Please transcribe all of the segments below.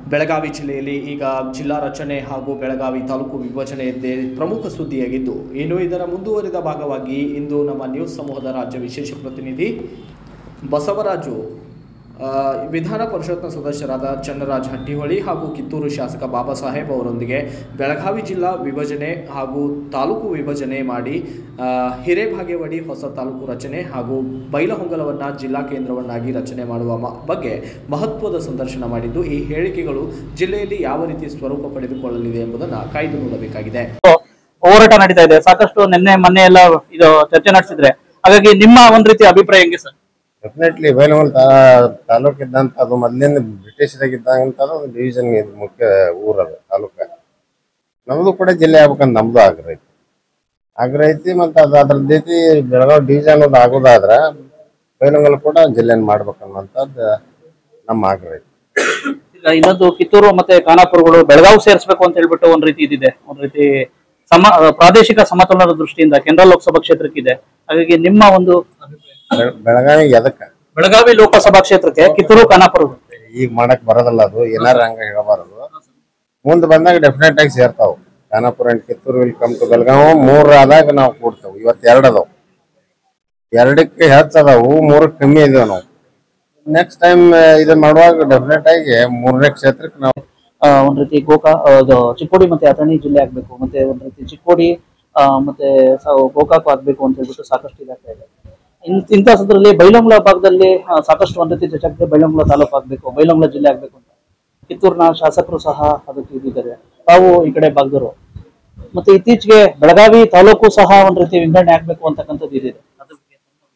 ಬೆಳಗಾವಿ ಜಿಲ್ಲೆಯಲ್ಲಿ ಈಗ ಜಿಲ್ಲಾ ರಚನೆ ಹಾಗೂ ಬೆಳಗಾವಿ ತಾಲೂಕು ವಿಭಜನೆ ಇದ್ದೇ ಪ್ರಮುಖ ಸುದ್ದಿಯಾಗಿದ್ದು ಇನ್ನು ಇದರ ಮುಂದುವರಿದ ಭಾಗವಾಗಿ ಇಂದು ನಮ್ಮ ನ್ಯೂಸ್ ಸಮೂಹದ ರಾಜ್ಯ ವಿಶೇಷ ಪ್ರತಿನಿಧಿ ಬಸವರಾಜು ಆ, ವಿಧಾನ ಪರಿಷತ್ನ ಸದಸ್ಯರಾದ ಚನ್ನರಾಜ್ ಹಟ್ಟಿಹೊಳಿ ಹಾಗೂ ಕಿತ್ತೂರು ಶಾಸಕ ಬಾಬಾ ಸಾಹೇಬ್ ಅವರೊಂದಿಗೆ ಬೆಳಗಾವಿ ಜಿಲ್ಲಾ ವಿಭಜನೆ ಹಾಗೂ ತಾಲೂಕು ವಿಭಜನೆ ಮಾಡಿ ಆ, ಹಿರೇಬಾಗೇವಾಡಿ ಹೊಸ ತಾಲೂಕು ರಚನೆ ಹಾಗೂ ಬೈಲಹೊಂಗಲವನ್ನು ಜಿಲ್ಲಾ ಕೇಂದ್ರವನ್ನಾಗಿ ರಚನೆ ಮಾಡುವ ಮ- ಬಗ್ಗೆ ಮಹತ್ವದ ಸಂದರ್ಶನ ಮಾಡಿದ್ದು ಈ ಹೇಳಿಕೆಗಳು ಜಿಲ್ಲೆಯಲ್ಲಿ ಯಾವ ರೀತಿ ಸ್ವರೂಪ ಪಡೆದುಕೊಳ್ಳಲಿದೆ ಎಂಬುದನ್ನು ಕಾಯ್ದು ನೋಡಬೇಕಾಗಿದೆ ಹೋರಾಟ ನಡೀತಾ ಇದೆ ಸಾಕಷ್ಟು ನಿನ್ನೆ ಮೊನ್ನೆ ಎಲ್ಲ ಇದು ಚರ್ಚೆ ನಡೆಸಿದ್ರೆ ಹಾಗಾಗಿ ನಿಮ್ಮ ಒಂದ್ ರೀತಿ ಅಭಿಪ್ರಾಯ ಹೆಂಗೆ ಸರ್ ಡೆಫಿನೆಟ್ಲಿ ಬೈಲಹೊಂಗಲ ತಾಲೂಕ್ ಇದ್ದಂತ ಅದು ಮೊದ್ಲಿಂದ ಬ್ರಿಟಿಷರಾಗ ಇದ್ದಂತ ಅದು ಡಿವಿಷನ್ ಇದು ಮುಖ್ಯ ಊರದು ತಾಲೂಕ ನಮ್ದು ಕೂಡ ಜಿಲ್ಲೆ ಆಗ್ಬೇಕಂತ ನಮ್ದು ಆಗ್ರಹ ಐತಿ ಆಗ್ರಹ ಐತಿ ಮತ್ತೆ ಅದು ಅದ್ರ ಜೊತೆ ಬೆಳಗಾವಿ ಡಿವಿಷನ್ ಅದು ಆಗೋದಾದ್ರ ಬೈಲಹೊಂಗಲ ಕೂಡ ಜಿಲ್ಲೆನ ಮಾಡ್ಬೇಕನ್ನೋಂಥದ್ದು ನಮ್ಮ ಆಗ್ರಹ ಐತಿ ಈಗ ಇನ್ನೊಂದು ಕಿತ್ತೂರು ಮತ್ತೆ ಖಾನಾಪುರಗಳು ಬೆಳಗಾವಿ ಸೇರಿಸಬೇಕು ಅಂತ ಹೇಳ್ಬಿಟ್ಟು ಒಂದ್ ರೀತಿ ಇದಿದೆ ಒಂದ್ ರೀತಿ ಸಮ ಪ್ರಾದೇಶಿಕ ಸಮತೋಲನದ ದೃಷ್ಟಿಯಿಂದ ಕೇಂದ್ರ ಲೋಕಸಭಾ ಕ್ಷೇತ್ರಕ್ಕಿದೆ ಹಾಗಾಗಿ ನಿಮ್ಮ ಒಂದು ಬೆಳ- ಬೆಳಗಾವಿ ಎದಕ್ಕ ಬೆಳಗಾವಿ ಲೋಕಸಭಾ ಕ್ಷೇತ್ರಕ್ಕೆ ಕಿತ್ತೂರು ಖಾನಾಪುರ ಈಗ ಮಾಡಕ್ ಬರೋದಿಲ್ಲ ಅದು ಏನಾರ ಹಂಗ ಹೇಳಬಾರದು ಮುಂದ್ ಬಂದಾಗ ಡೆಫಿನೆಟ್ ಆಗಿ ಸೇರ್ತಾವ Khanapur and Kittur will come to Belagavi ಮೂರ್ ಆದಾಗ ನಾವು ಕೂಡ್ತೇವೆ ಇವತ್ತು ಎರಡ್ ಅದಾವ ಎರಡಕ್ಕೆ ಹೆಚ್ಚ ಅದಾವು ಮೂರಕ್ಕೆ ಕಮ್ಮಿ ಇದೇವ್ ನಾವು ನೆಕ್ಸ್ಟ್ ಟೈಮ್ ಇದನ್ನ ಮಾಡುವಾಗ ಡೆಫಿನೆಟ್ ಆಗಿ ಮೂರನೇ ಕ್ಷೇತ್ರಕ್ಕೆ ನಾವು ಆ, ಒಂದ್ ರೀತಿ ಗೋಕಾ ಆ, ಇದು ಚಿಕ್ಕೋಡಿ ಮತ್ತೆ ಅಥಣಿ ಜಿಲ್ಲೆ ಆಗ್ಬೇಕು ಮತ್ತೆ ಒಂದ್ ರೀತಿ ಚಿಕ್ಕೋಡಿ ಆ, ಮತ್ತೆ ಸ- ಗೋಕಾಕ್ ಆಗ್ಬೇಕು ಅಂತ ಹೇಳ್ಬಿಟ್ಟು ಸಾಕಷ್ಟು ಇದಾಗ್ತಾ ಇದೆ ಇನ್- ಇಂಥ ಸಂದರ್ಭದಲ್ಲಿ ಬೈಲೊಂಗ್ಲ ಭಾಗದಲ್ಲಿ ಆ, ಸಾಕಷ್ಟು ಒಂದ್ ರೀತಿ ಚರ್ಚೆ ಬೈಲೊಂಗ್ಲ ತಾಲೂಕು ಆಗ್ಬೇಕು ಬೈಲೊಂಗ್ಲ ಜಿಲ್ಲೆ ಆಗ್ಬೇಕು ಅಂತ ಕಿತ್ತೂರಿನ ಶಾಸಕರು ಸಹ ಅದಕ್ಕೆ ಇದ್ದಿದ್ದಾರೆ ತಾವು ಈ ಕಡೆ ಭಾಗದವರು ಮತ್ತೆ ಇತ್ತೀಚೆಗೆ ಬೆಳಗಾವಿ ತಾಲೂಕು ಸಹ ಒಂದ್ ರೀತಿ ವಿಂಗಡಣೆ ಆಗ್ಬೇಕು ಅಂತಕ್ಕಂಥದ್ದು ಇದಿದೆ ಅದ್ರ ಬಗ್ಗೆ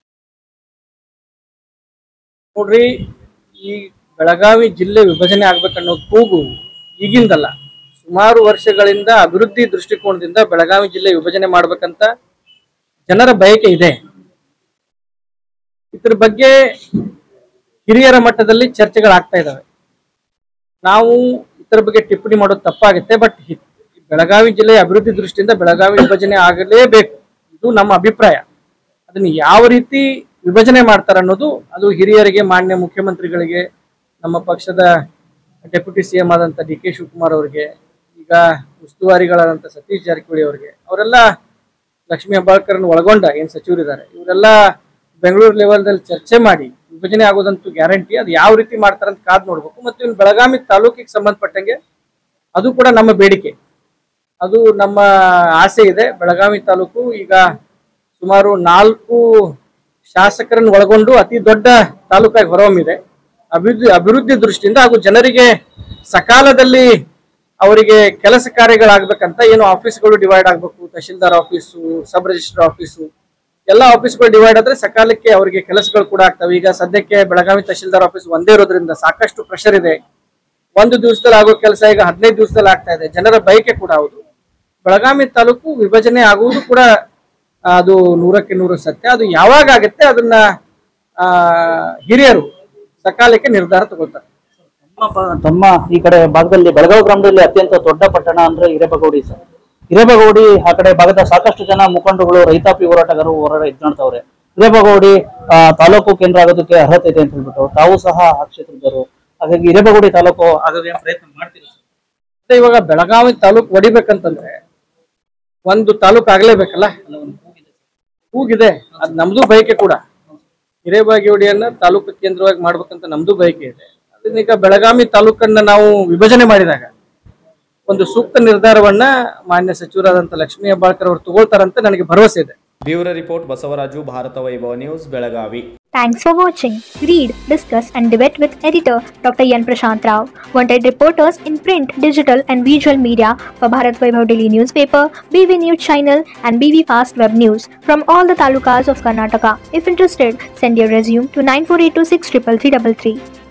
ನೋಡ್ರಿ ಈ ಬೆಳಗಾವಿ ಜಿಲ್ಲೆ ವಿಭಜನೆ ಆಗ್ಬೇಕನ್ನೋ ಕೂಗು ಈಗಿಂದಲ್ಲ ಸುಮಾರು ವರ್ಷಗಳಿಂದ ಅಭಿವೃದ್ಧಿ ದೃಷ್ಟಿಕೋನದಿಂದ ಬೆಳಗಾವಿ ಜಿಲ್ಲೆ ವಿಭಜನೆ ಮಾಡ್ಬೇಕಂತ ಜನರ ಬಯಕೆ ಇದೆ ಇದ್ರ ಬಗ್ಗೆ ಹಿರಿಯರ ಮಟ್ಟದಲ್ಲಿ ಚರ್ಚೆಗಳಾಗ್ತಾ ಇದಾವೆ ನಾವು ಇದ್ರ ಬಗ್ಗೆ ಟಿಪ್ಪಣಿ ಮಾಡೋದು ತಪ್ಪಾಗುತ್ತೆ ಬಟ್ ಬೆಳಗಾವಿ ಜಿಲ್ಲೆಯ ಅಭಿವೃದ್ಧಿ ದೃಷ್ಟಿಯಿಂದ ಬೆಳಗಾವಿ ವಿಭಜನೆ ಆಗಲೇಬೇಕು ಇದು ನಮ್ಮ ಅಭಿಪ್ರಾಯ ಅದನ್ನ ಯಾವ ರೀತಿ ವಿಭಜನೆ ಮಾಡ್ತಾರೆ ಅನ್ನೋದು ಅದು ಹಿರಿಯರಿಗೆ ಮಾನ್ಯ ಮುಖ್ಯಮಂತ್ರಿಗಳಿಗೆ ನಮ್ಮ ಪಕ್ಷದ ಡೆಪ್ಯೂಟಿ ಸಿ ಎಂ ಆದಂಥ ಡಿ ಕೆ ಶಿವಕುಮಾರ್ ಅವರಿಗೆ ಈಗ ಉಸ್ತುವಾರಿಗಳಾದಂಥ ಸತೀಶ್ ಜಾರಕಿಹೊಳಿ ಅವರಿಗೆ ಅವರೆಲ್ಲ ಲಕ್ಷ್ಮೀ ಹೆಬ್ಬಾಳ್ಕರ್ನ ಒಳಗೊಂಡ ಏನು ಸಚಿವರಿದ್ದಾರೆ ಇವರೆಲ್ಲ ಬೆಂಗಳೂರು ಲೆವೆಲ್ದಲ್ಲಿ ಚರ್ಚೆ ಮಾಡಿ ವಿಭಜನೆ ಆಗೋದಂತೂ ಗ್ಯಾರಂಟಿ ಅದು ಯಾವ ರೀತಿ ಮಾಡ್ತಾರೆ ಅಂತ ಕಾದ್ ನೋಡ್ಬೇಕು ಮತ್ತು ಇನ್ನು ಬೆಳಗಾವಿ ತಾಲೂಕಿಗೆ ಸಂಬಂಧಪಟ್ಟಂಗೆ ಅದು ಕೂಡ ನಮ್ಮ ಬೇಡಿಕೆ ಅದು ನಮ್ಮ ಆಸೆ ಇದೆ ಬೆಳಗಾವಿ ತಾಲೂಕು ಈಗ ಸುಮಾರು ನಾಲ್ಕು ಶಾಸಕರನ್ನು ಒಳಗೊಂಡು ಅತಿ ದೊಡ್ಡ ತಾಲೂಕಾಗಿ ಹೊರಹೊಮ್ಮಿದೆ ಅಭಿವೃದ್ಧಿ ಅಭಿವೃದ್ಧಿ ದೃಷ್ಟಿಯಿಂದ ಹಾಗೂ ಜನರಿಗೆ ಸಕಾಲದಲ್ಲಿ ಅವರಿಗೆ ಕೆಲಸ ಕಾರ್ಯಗಳಾಗಬೇಕಂತ ಏನು ಆಫೀಸ್ಗಳು ಡಿವೈಡ್ ಆಗಬೇಕು tahsildar office sub register office ಎಲ್ಲ ಆಫೀಸ್ಗಳು ಡಿವೈಡ್ ಆದ್ರೆ ಸಕಾಲಕ್ಕೆ ಅವರಿಗೆ ಕೆಲಸಗಳು ಕೂಡ ಆಗ್ತವೆ ಈಗ ಸದ್ಯಕ್ಕೆ ಬೆಳಗಾವಿ ತಹಶೀಲ್ದಾರ್ ಆಫೀಸ್ ಒಂದೇ ಇರೋದ್ರಿಂದ ಸಾಕಷ್ಟು ಪ್ರೆಷರ್ ಇದೆ ಒಂದು ದಿವಸದಲ್ಲಿ ಆಗೋ ಕೆಲಸ ಈಗ ಹದಿನೈದು ದಿವಸದಲ್ಲಿ ಆಗ್ತಾ ಇದೆ ಜನರ ಬಯಕೆ ಕೂಡ ಹೌದು ಬೆಳಗಾವಿ ತಾಲೂಕು ವಿಭಜನೆ ಆಗುವುದು ಕೂಡ ಆ, ಅದು ನೂರಕ್ಕೆ ನೂರು ಸತ್ಯ ಅದು ಯಾವಾಗ ಆಗುತ್ತೆ ಅದನ್ನ ಆ, ಹಿರಿಯರು ಸಕಾಲಕ್ಕೆ ನಿರ್ಧಾರ ತಗೊಳ್ತಾರೆ ತಮ್ಮ ಪ- ತಮ್ಮ ಈ ಕಡೆ ಭಾಗದಲ್ಲಿ ಬೆಳಗಾವಿ ಗ್ರಾಮದಲ್ಲಿ ಅತ್ಯಂತ ದೊಡ್ಡ ಪಟ್ಟಣ ಅಂದ್ರೆ ಹಿರೇಬಗೌಡಿ ಸರ್ ಹಿರೇಬಗೌಡಿ ಆ ಕಡೆ ಭಾಗದ ಸಾಕಷ್ಟು ಜನ ಮುಖಂಡಗಳು ರೈತಾಪಿ ಹೋರಾಟಗಾರರು ಹೋರಾಟ ಇದ್ ಮಾಡ್ತಾವ್ರೆ ಹಿರೇಬಗೌಡಿ ಆ, ತಾಲೂಕು ಕೇಂದ್ರ ಆಗೋದಕ್ಕೆ ಅರ್ಹತೆ ಇದೆ ಅಂತ ಹೇಳ್ಬಿಟ್ಟು ತಾವು ಸಹ ಆ ಕ್ಷೇತ್ರದವರು ಹಾಗಾಗಿ ಹಿರೇಬಗೌಡಿ ತಾಲೂಕು ಆಗೋದೇ ಪ್ರಯತ್ನ ಮಾಡ್ತೀರಿ ಸರ್ ಮತ್ತೆ ಇವಾಗ ಬೆಳಗಾವಿ ತಾಲೂಕು ಹೊಡಿಬೇಕಂತಂದ್ರೆ ಒಂದು ತಾಲೂಕು ಆಗ್ಲೇಬೇಕಲ್ಲ ಕೂಗಿದೆ ಅದು ನಮ್ದು ಬಯಕೆ ಕೂಡ ಹಿರೇಬಾಗೇವಾಡಿಯನ್ನ ತಾಲೂಕು ಕೇಂದ್ರವಾಗಿ ಮಾಡ್ಬೇಕಂತ ನಮ್ದು ಬಯಕೆ ಇದೆ ಅದನ್ನ ಈಗ ಬೆಳಗಾವಿ ತಾಲೂಕನ್ನ ನಾವು ವಿಭಜನೆ ಮಾಡಿದಾಗ ಒಂದು ಸೂಕ್ತ ನಿರ್ಧಾರವನ್ನ ಮಾನ್ಯ ಸಚಿವರಾದಂತ ಲಕ್ಷ್ಮೀ ಹೆಬ್ಬಾಳ್ಕರ್ ಅವರು ತಗೊಳ್ತಾರಂತ ನನಗೆ ಭರವಸೆ ಇದೆ bureau report Basavaraju Bharata Vaibhava news Belagavi Thanks for watching. Read, discuss, and debate with editor Dr. Yan Prashant Rao. Wanted reporters in print, digital, and visual media for Bharat Vaibhav Daily Newspaper, BV News Channel, and BV Fast Web News from all the talukas of Karnataka. If interested, send your resume to 9482633333.